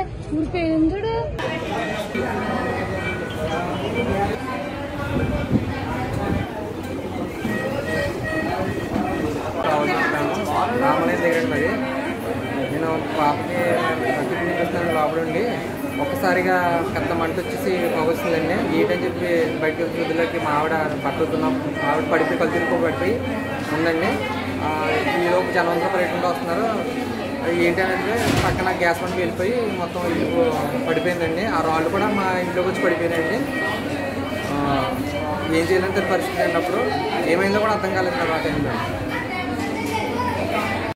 ఊరిపోయింది చూడు రామలయం దగ్గర మరి నేను పాపకి చూపిస్తాను లోపల ఉండి ఒక్కసారిగా పెద్ద మంట వచ్చేసి పొగొస్తుందండి ఏంటని చెప్పి బయటకు వృద్ధులకి మా ఆవిడ పట్టుకున్నాం ఆవిడ పడిపోయి కళ్ళు తిరిగి పడిపోయి ఉందండి ఆ, ఈలోపు జనవంతులు పర్యటనలో వస్తున్నారు ఏంటంటే పక్కన గ్యాస్ బండ్ వెళ్ళిపోయి మొత్తం ఇల్లు పడిపోయిందండి ఆ రాళ్ళు కూడా మా ఇంట్లోకి వచ్చి పడిపోయినాయండి ఆ, ఏం చేయాలంటే పరిస్థితి అన్నప్పుడు ఏమైందో కూడా అర్థం కాలేదు నాకు ఆ టైంలో